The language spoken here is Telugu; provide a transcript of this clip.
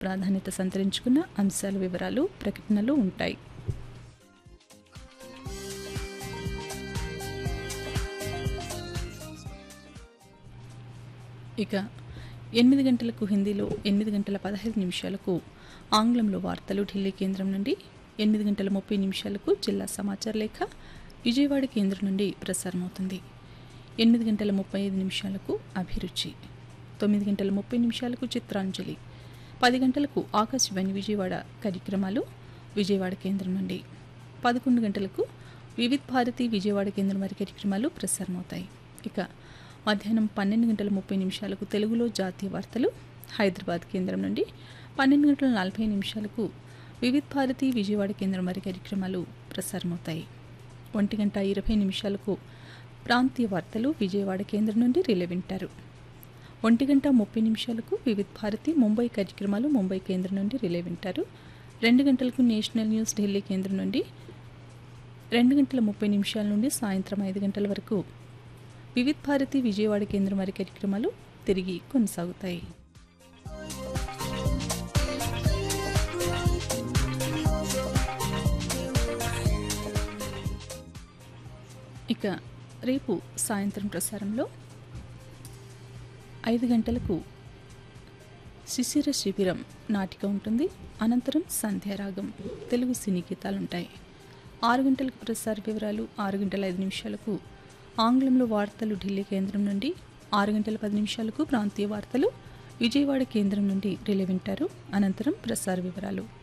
ప్రాధాన్యత సంతరించుకున్న అంశాల వివరాలు ప్రకటనలు ఉంటాయి ఇక ఎనిమిది గంటలకు హిందీలో ఎనిమిది గంటల పదహైదు నిమిషాలకు ఆంగ్లంలో వార్తలు ఢిల్లీ కేంద్రం నుండి ఎనిమిది గంటల ముప్పై నిమిషాలకు జిల్లా సమాచార లేఖ విజయవాడ కేంద్రం నుండి ప్రసారమవుతుంది ఎనిమిది గంటల ముప్పై ఐదు నిమిషాలకు అభిరుచి తొమ్మిది గంటల ముప్పై నిమిషాలకు చిత్రాంజలి పది గంటలకు ఆకాశవాణి విజయవాడ కార్యక్రమాలు విజయవాడ కేంద్రం నుండి పదకొండు గంటలకు వివిధ్ భారతి విజయవాడ కేంద్రం వారి కార్యక్రమాలు ప్రసారమవుతాయి ఇక మధ్యాహ్నం పన్నెండు గంటల ముప్పై నిమిషాలకు తెలుగులో జాతీయ వార్తలు హైదరాబాద్ కేంద్రం నుండి పన్నెండు గంటల నలభై నిమిషాలకు వివిధ్ భారతి విజయవాడ కేంద్రం వారి కార్యక్రమాలు ప్రసారమవుతాయి ఒంటి గంట ఇరవై నిమిషాలకు ప్రాంతీయ వార్తలు విజయవాడ కేంద్రం నుండి రిలే వింటారు ఒంటి గంట ముప్పై నిమిషాలకు వివిధ్ భారతి ముంబై కార్యక్రమాలు ముంబై కేంద్రం నుండి రిలే వింటారు రెండు గంటలకు నేషనల్ న్యూస్ ఢిల్లీ కేంద్రం నుండి రెండు గంటల ముప్పై నిమిషాల నుండి సాయంత్రం ఐదు గంటల వరకు వివిధ్ భారతి విజయవాడ కేంద్రం వారి కార్యక్రమాలు తిరిగి కొనసాగుతాయి ఇక రేపు సాయంత్రం ప్రసారంలో ఐదు గంటలకు శిశిర శిబిరం నాటిక ఉంటుంది అనంతరం సంధ్యారాగం తెలుగు సినీ గీతాలుంటాయి ఆరు గంటలకు ప్రసార వివరాలు ఆరు గంటల ఐదు నిమిషాలకు ఆంగ్లంలో వార్తలు ఢిల్లీ కేంద్రం నుండి ఆరు గంటల పది నిమిషాలకు ప్రాంతీయ వార్తలు విజయవాడ కేంద్రం నుండి రిలే వింటారు అనంతరం ప్రసార వివరాలు